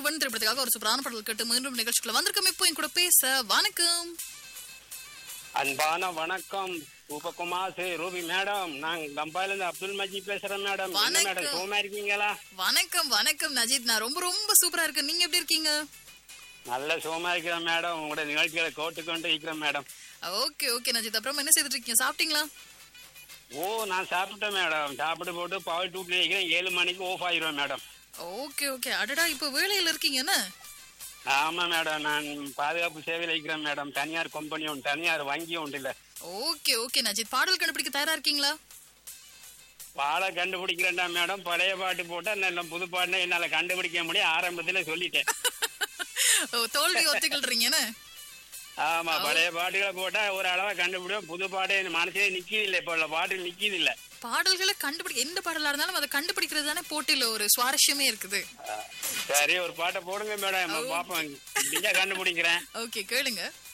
ஒருவன் திரைப்படத்துக்காக ஒரு சூப்பரான பாடல் கேட்டு மீண்டும் நிகழ்ச்சிக்குள்ள வந்திருக்கோம் இப்போ என் கூட பேச வணக்கம் அன்பான வணக்கம் உபகுமார் ஸ்ரீ ரூபி மேடம் நான் கம்பாயில இருந்து அப்துல் மஜீத் பேசுறேன் மேடம் என்ன வணக்கம். மேடம் சுகமா இருக்கீங்களா வணக்கம் வணக்கம் நஜீத் நான் ரொம்ப ரொம்ப சூப்பரா இருக்கேன் நீங்க எப்படி இருக்கீங்க நல்ல சுகமா இருக்கிறேன் மேடம் உங்களுடைய நிகழ்ச்சிகளை கோட்டுக்கொண்டு இருக்கிறேன் மேடம் ஓகே ஓகே நஜீத் அப்புறம் என்ன செய்துட்டு இருக்கீங்க சாப்பிட்டீங்களா ஓ நான் சாப்பிட்டேன் மேடம் சாப்பிட்டு போட்டு பவர் டூட்டி வைக்கிறேன் ஏழு மணிக்கு ஆஃப் ஆயிடுவேன் மேடம் ஓகே ஓகே அடடா இப்போ வேலையில இருக்கீங்க என்ன ஆமா மேடம் நான் பாதுகாப்பு சேவையில் இருக்கிறேன் மேடம் தனியார் கம்பெனி உண்டு தனியார் வங்கி உண்டு இல்ல ஓகே ஓகே நஜீத் பாடல் கண்டுபிடிக்க தயாரா இருக்கீங்களா பாலை கண்டுபிடிக்கிறேன்டா மேடம் பழைய பாட்டு போட்டா நல்ல புது பாட்டுனா என்னால கண்டுபிடிக்க முடியும் ஆரம்பத்துல சொல்லிட்டேன் ஓ தோல்வி ஒத்துக்கல்றீங்க என்ன ஆமா பழைய பாட்டுகளை போட்டா ஒரு அளவை கண்டுபிடிக்கும் புது பாட்டு என் மனசே நிக்கிது இல்ல இப்ப உள்ள பாட்டு நிக்கிது இல்ல பாடல்களை கண்டுபிடி எந்த பாடலா இருந்தாலும் அதை கண்டுபிடிக்கிறது தானே போட்டியில ஒரு சுவாரஸ்யமே இருக்குது சரி ஒரு பாட்டை போடுங்க மேடம் பாப்போம் நீங்க கண்டுபிடிக்கிறேன் ஓகே கேளுங்க